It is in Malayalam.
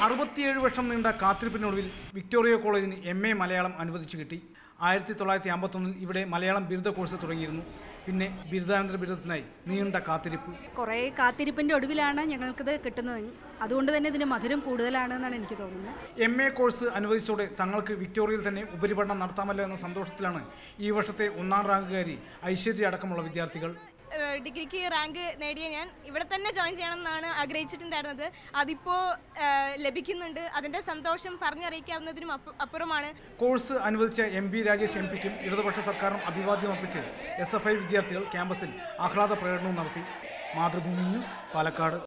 അറുപത്തിയേഴ് വർഷം നീണ്ട കാത്തിരിപ്പിനൊടുവിൽ വിക്ടോറിയ കോളേജിന് എം എ മലയാളം അനുവദിച്ചു കിട്ടി ആയിരത്തി തൊള്ളായിരത്തി അമ്പത്തൊന്നിൽ ഇവിടെ മലയാളം ബിരുദ കോഴ്സ് തുടങ്ങിയിരുന്നു പിന്നെ ബിരുദാനന്തര ബിരുദത്തിനായി നീണ്ട കാത്തിരിപ്പ് കുറേ കാത്തിരിപ്പിൻ്റെ ഒടുവിലാണ് ഞങ്ങൾക്കിത് കിട്ടുന്നത് അതുകൊണ്ട് തന്നെ ഇതിന് മധുരം കൂടുതലാണെന്നാണ് എനിക്ക് തോന്നുന്നത് എം എ കോഴ്സ് അനുവദിച്ചതോടെ തങ്ങൾക്ക് വിക്ടോറിയയിൽ തന്നെ ഉപരിപഠനം നടത്താമല്ലോ എന്ന സന്തോഷത്തിലാണ് ഈ വർഷത്തെ ഒന്നാം റാങ്കുകാരി ഐശ്വര്യ അടക്കമുള്ള വിദ്യാർത്ഥികൾ ഏഹ് ഡിഗ്രിക്ക് റാങ്ക് നേടിയ ഞാൻ ഇവിടെ തന്നെ ജോയിൻ ചെയ്യണം എന്നാണ് ആഗ്രഹിച്ചിട്ടുണ്ടായിരുന്നത് അതിപ്പോൾ ലഭിക്കുന്നുണ്ട് അതിൻ്റെ സന്തോഷം പറഞ്ഞറിയിക്കാവുന്നതിനും അപ്പ- അപ്പുറമാണ് കോഴ്സ് അനുവദിച്ച എം ബി രാജേഷ് എം പിക്കും ഇടതുപക്ഷ സർക്കാരും അഭിവാദ്യം അർപ്പിച്ച് എസ് എഫ് ഐ വിദ്യാർത്ഥികൾ ക്യാമ്പസിൽ ആഹ്ലാദ പ്രകടനവും നടത്തി മാതൃഭൂമി ന്യൂസ് പാലക്കാട്